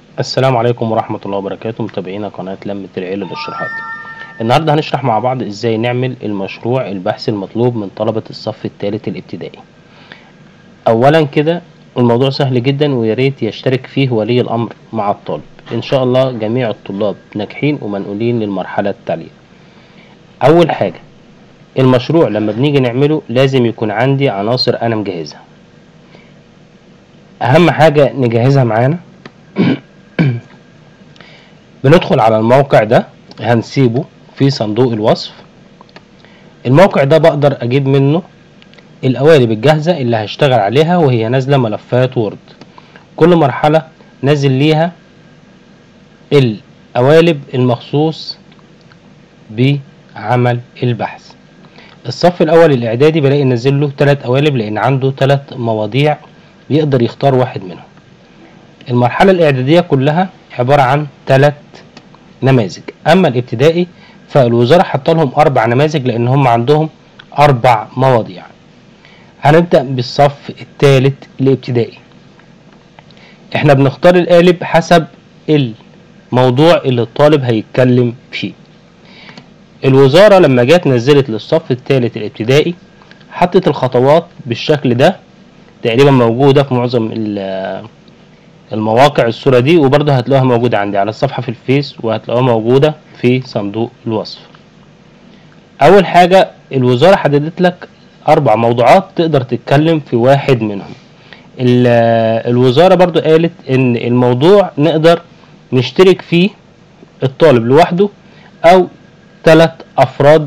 السلام عليكم ورحمة الله وبركاته متابعينا قناة لمة العيلة للشروحات النهاردة هنشرح مع بعض ازاي نعمل المشروع البحثي المطلوب من طلبة الصف الثالث الابتدائي اولا كده الموضوع سهل جدا وياريت يشترك فيه ولي الامر مع الطالب ان شاء الله جميع الطلاب ناجحين ومنقولين للمرحلة التالية اول حاجة المشروع لما بنيجي نعمله لازم يكون عندي عناصر انا مجهزها اهم حاجة نجهزها معانا بندخل على الموقع ده هنسيبه في صندوق الوصف الموقع ده بقدر اجيب منه القوالب الجاهزة اللي هشتغل عليها وهي نازلة ملفات وورد كل مرحلة نازل ليها القوالب المخصوص بعمل البحث الصف الاول الاعدادي بلاقي نزل له ثلاث قوالب لان عنده ثلاث مواضيع يقدر يختار واحد منهم المرحلة الاعدادية كلها عبارة عن ثلاث نماذج اما الابتدائي فالوزارة حاطه لهم اربع نماذج لان هم عندهم اربع مواضيع هنبدأ بالصف الثالث الابتدائي احنا بنختار القالب حسب الموضوع اللي الطالب هيتكلم فيه الوزارة لما جت نزلت للصف الثالث الابتدائي حطت الخطوات بالشكل ده تقريبا موجودة في معظم المواقع الصورة دي وبرضه هتلاقوها موجودة عندي على الصفحة في الفيس وهتلاقوها موجودة في صندوق الوصف أول حاجة الوزارة حددت لك أربع موضوعات تقدر تتكلم في واحد منهم الوزارة برضو قالت إن الموضوع نقدر نشترك فيه الطالب لوحده أو ثلاث أفراد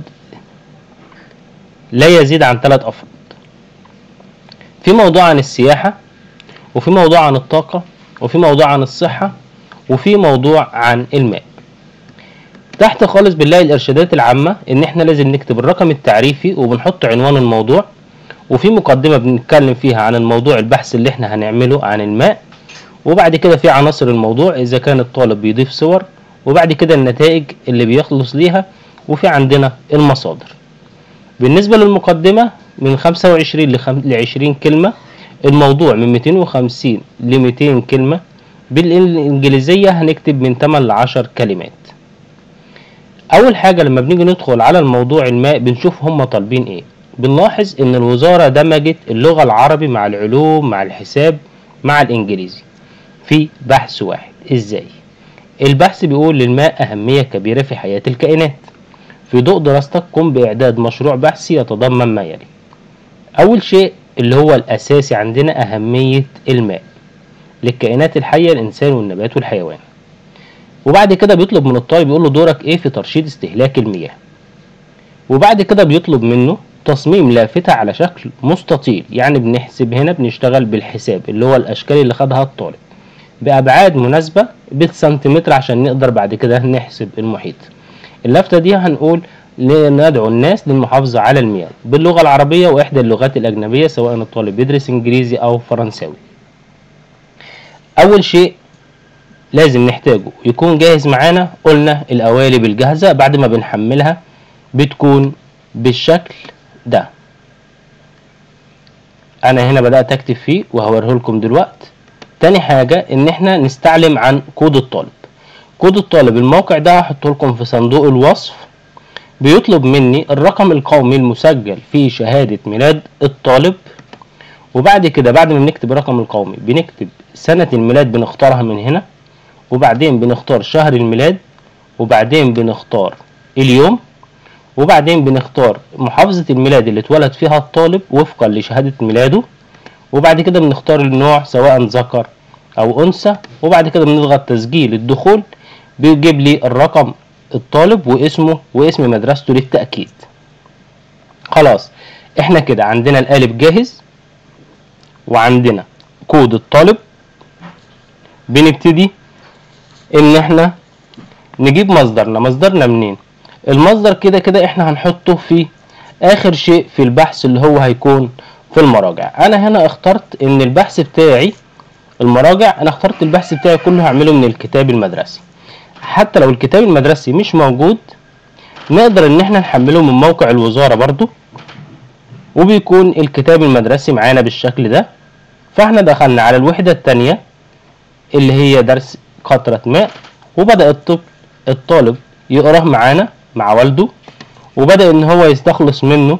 لا يزيد عن ثلاث أفراد في موضوع عن السياحة وفي موضوع عن الطاقة وفي موضوع عن الصحة وفي موضوع عن الماء تحت خالص بنلاقي الارشادات العامة ان احنا لازم نكتب الرقم التعريفي وبنحط عنوان الموضوع وفي مقدمة بنتكلم فيها عن الموضوع البحث اللي احنا هنعمله عن الماء وبعد كده في عناصر الموضوع اذا كان الطالب بيضيف صور وبعد كده النتائج اللي بيخلص ليها وفي عندنا المصادر بالنسبة للمقدمة من 25 ل 20 كلمة الموضوع من 250 ل 200 كلمة بالإنجليزية هنكتب من 8 ل 10 كلمات أول حاجة لما بنيجي ندخل على الموضوع الماء بنشوف هم طالبين إيه بنلاحظ إن الوزارة دمجت اللغة العربي مع العلوم مع الحساب مع الإنجليزي في بحث واحد إزاي البحث بيقول للماء أهمية كبيرة في حياة الكائنات في ضوء دراستك قم بإعداد مشروع بحثي يتضمن ما يلي أول شيء اللي هو الأساسي عندنا أهمية الماء للكائنات الحية الإنسان والنبات والحيوان وبعد كده بيطلب من الطالب يقول له دورك إيه في ترشيد استهلاك المياه وبعد كده بيطلب منه تصميم لافتة على شكل مستطيل يعني بنحسب هنا بنشتغل بالحساب اللي هو الأشكال اللي خدها الطالب بأبعاد مناسبة بالسنتيمتر عشان نقدر بعد كده نحسب المحيط اللافتة دي هنقول ندعو الناس للمحافظة على المياه باللغة العربية وإحدى اللغات الأجنبية سواء الطالب بيدرس إنجليزي أو فرنساوي أول شيء لازم نحتاجه يكون جاهز معانا قلنا القوالب الجاهزة بعد ما بنحملها بتكون بالشكل ده أنا هنا بدأت أكتب فيه وهوريه لكم دلوقتي تاني حاجة إن إحنا نستعلم عن كود الطالب كود الطالب الموقع ده هحطه لكم في صندوق الوصف بيطلب مني الرقم القومي المسجل في شهادة ميلاد الطالب وبعد كده بعد ما بنكتب الرقم القومي بنكتب سنة الميلاد بنختارها من هنا وبعدين بنختار شهر الميلاد وبعدين بنختار اليوم وبعدين بنختار محافظة الميلاد اللي اتولد فيها الطالب وفقا لشهادة ميلاده وبعد كده بنختار النوع سواء ذكر أو أنثى وبعد كده بنضغط تسجيل الدخول بيجيب لي الرقم الطالب واسمه واسم مدرسته للتأكيد خلاص احنا كده عندنا القالب جاهز وعندنا كود الطالب بنبتدي ان احنا نجيب مصدرنا مصدرنا منين المصدر كده كده احنا هنحطه في اخر شيء في البحث اللي هو هيكون في المراجع انا هنا اخترت ان البحث بتاعي المراجع انا اخترت البحث بتاعي كله هعمله من الكتاب المدرسي حتى لو الكتاب المدرسي مش موجود نقدر ان احنا نحمله من موقع الوزارة برضو وبيكون الكتاب المدرسي معانا بالشكل ده فاحنا دخلنا على الوحدة التانية اللي هي درس قطرة ماء وبدأ الطب الطالب يقراه معانا مع والده وبدأ إن هو يستخلص منه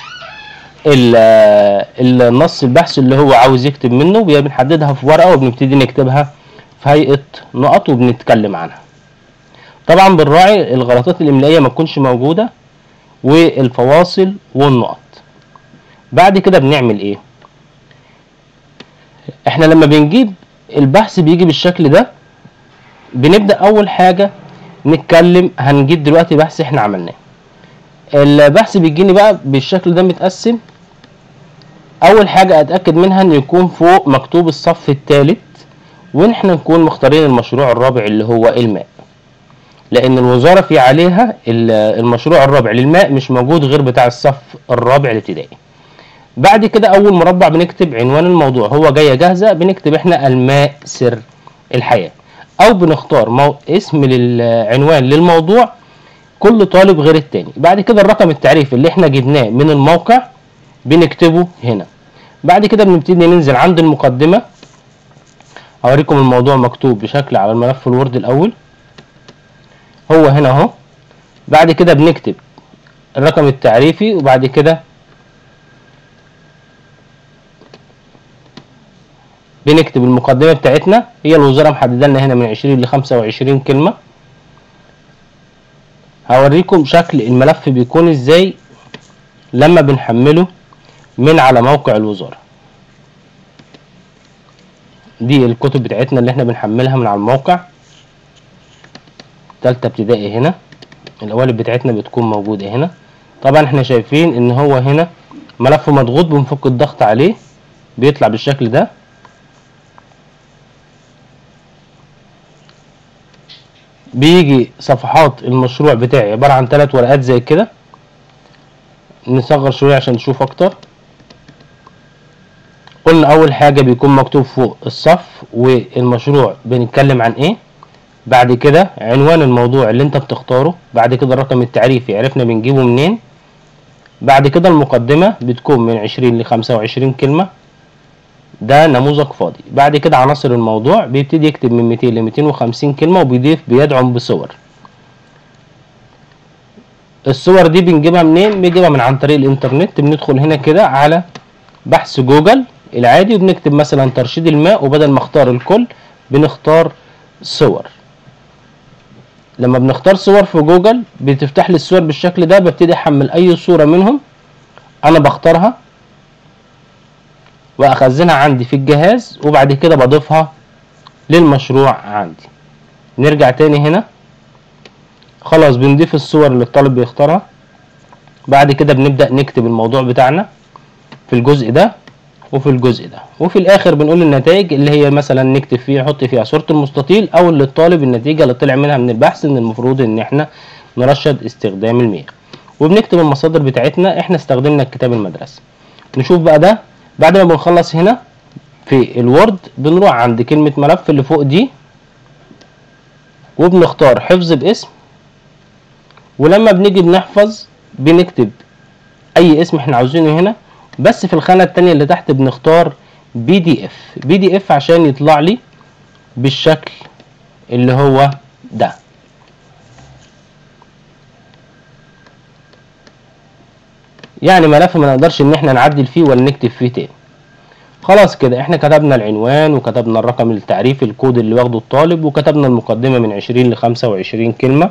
ال- النص البحث اللي هو عاوز يكتب منه بنحددها في ورقة وبنبتدي نكتبها في هيئة نقط وبنتكلم عنها طبعا بنراعي الغلطات الإملائية ما تكونش موجودة والفواصل والنقط بعد كده بنعمل ايه احنا لما بنجيب البحث بيجي بالشكل ده بنبدأ أول حاجة نتكلم هنجيب دلوقتي بحث احنا عملناه البحث بيجيني بقى بالشكل ده متقسم أول حاجة أتأكد منها إن يكون فوق مكتوب الصف الثالث وإن احنا نكون مختارين المشروع الرابع اللي هو الماء لأن الوزارة في عليها ال- المشروع الرابع للماء مش موجود غير بتاع الصف الرابع الابتدائي بعد كده أول مربع بنكتب عنوان الموضوع هو جاية جاهزة بنكتب احنا الماء سر الحياة أو بنختار مو... اسم للعنوان للموضوع كل طالب غير التاني بعد كده الرقم التعريفي اللي احنا جبناه من الموقع بنكتبه هنا بعد كده بنبتدي ننزل عند المقدمة هوريكم الموضوع مكتوب بشكل على الملف الوورد الأول هو هنا اهو بعد كده بنكتب الرقم التعريفي وبعد كده بنكتب المقدمة بتاعتنا هي الوزارة محددة لنا هنا من 20 ل 25 كلمة هوريكم شكل الملف بيكون ازاي لما بنحمله من على موقع الوزارة دي الكتب بتاعتنا اللي احنا بنحملها من على الموقع تالتة ابتدائي هنا القوالب بتاعتنا بتكون موجودة هنا طبعا احنا شايفين ان هو هنا ملف مضغوط بنفك الضغط عليه بيطلع بالشكل ده بيجي صفحات المشروع بتاعي عبارة عن ثلاث ورقات زي كده نصغر شوية عشان نشوف اكتر قلنا اول حاجة بيكون مكتوب فوق الصف والمشروع بنتكلم عن ايه بعد كده عنوان الموضوع اللي انت بتختاره بعد كده الرقم التعريفي عرفنا بنجيبه منين بعد كده المقدمة بتكون من 20 ل 25 كلمة ده نموذج فاضي بعد كده عناصر الموضوع بيبتدي يكتب من 200 ل 250 كلمة وبيضيف بيدعم بصور الصور دي بنجيبها منين بنجيبها من عن طريق الانترنت بندخل هنا كده على بحث جوجل العادي وبنكتب مثلا ترشيد الماء وبدل ما اختار الكل بنختار صور لما بنختار صور في جوجل بتفتح لي الصور بالشكل ده ببتدي احمل اي صورة منهم انا بختارها واخزنها عندي في الجهاز وبعد كده بضيفها للمشروع عندي نرجع تاني هنا خلاص بنضيف الصور اللي الطالب بيختارها بعد كده بنبدأ نكتب الموضوع بتاعنا في الجزء ده وفي الجزء ده وفي الاخر بنقول النتائج اللي هي مثلا نكتب فيها نحط فيها صورة المستطيل او اللي الطالب النتيجة اللي طلع منها من البحث ان المفروض ان احنا نرشد استخدام المياه وبنكتب المصادر بتاعتنا احنا استخدمنا الكتاب المدرسي نشوف بقى ده بعد ما بنخلص هنا في الوورد بنروح عند كلمة ملف اللي فوق دي وبنختار حفظ باسم ولما بنيجي بنحفظ بنكتب اي اسم احنا عاوزينه هنا بس في الخانة التانية اللي تحت بنختار بي دي اف بي دي اف عشان يطلع لي بالشكل اللي هو ده يعني ملف ما نقدرش ان احنا نعدل فيه ولا نكتب فيه تاني خلاص كده احنا كتبنا العنوان وكتبنا الرقم التعريفي الكود اللي واخده الطالب وكتبنا المقدمة من 20 ل 25 كلمة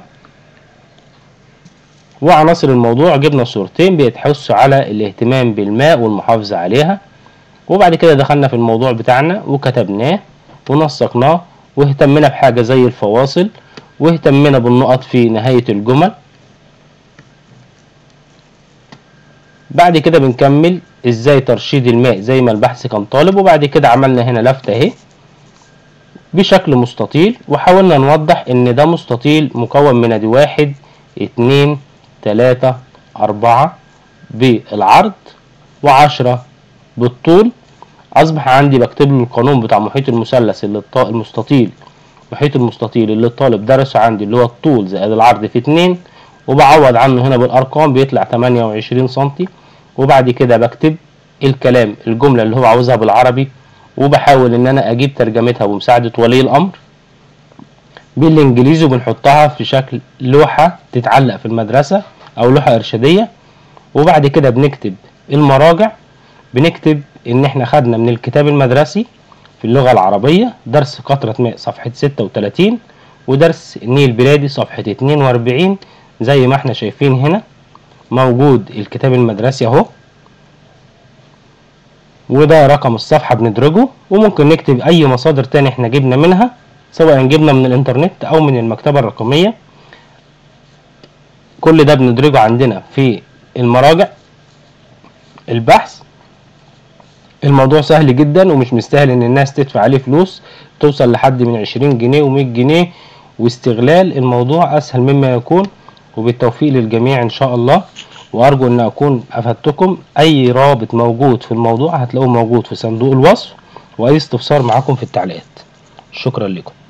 وعناصر الموضوع جبنا صورتين بيتحثوا على الاهتمام بالماء والمحافظة عليها وبعد كده دخلنا في الموضوع بتاعنا وكتبناه ونسقناه واهتمنا بحاجة زي الفواصل واهتمنا بالنقط في نهاية الجمل بعد كده بنكمل ازاي ترشيد الماء زي ما البحث كان طالب وبعد كده عملنا هنا لفتة اهي بشكل مستطيل وحاولنا نوضح ان ده مستطيل مكون من ادي واحد اتنين تلاتة أربعة بالعرض وعشرة بالطول أصبح عندي بكتب له القانون بتاع محيط المثلث اللي الط... المستطيل محيط المستطيل اللي الطالب درسه عندي اللي هو الطول زائد العرض في اتنين وبعوض عنه هنا بالأرقام بيطلع تمانية وعشرين سنتي وبعد كده بكتب الكلام الجملة اللي هو عاوزها بالعربي وبحاول إن أنا أجيب ترجمتها بمساعدة ولي الأمر بالانجليزي وبنحطها في شكل لوحة تتعلق في المدرسة او لوحة ارشادية وبعد كده بنكتب المراجع بنكتب ان احنا خدنا من الكتاب المدرسي في اللغة العربية درس قطرة ماء صفحة 36 ودرس النيل بلادي صفحة 42 زي ما احنا شايفين هنا موجود الكتاب المدرسي اهو وده رقم الصفحة بندرجه وممكن نكتب أي مصادر تاني احنا جبنا منها سواء جبنا من الإنترنت أو من المكتبة الرقمية كل ده بندرجه عندنا في المراجع البحث الموضوع سهل جدا ومش مستاهل ان الناس تدفع عليه فلوس توصل لحد من عشرين جنيه ومية جنيه واستغلال الموضوع اسهل مما يكون وبالتوفيق للجميع ان شاء الله وارجو ان اكون افدتكم اي رابط موجود في الموضوع هتلاقوه موجود في صندوق الوصف واي استفسار معاكم في التعليقات شكرا لكم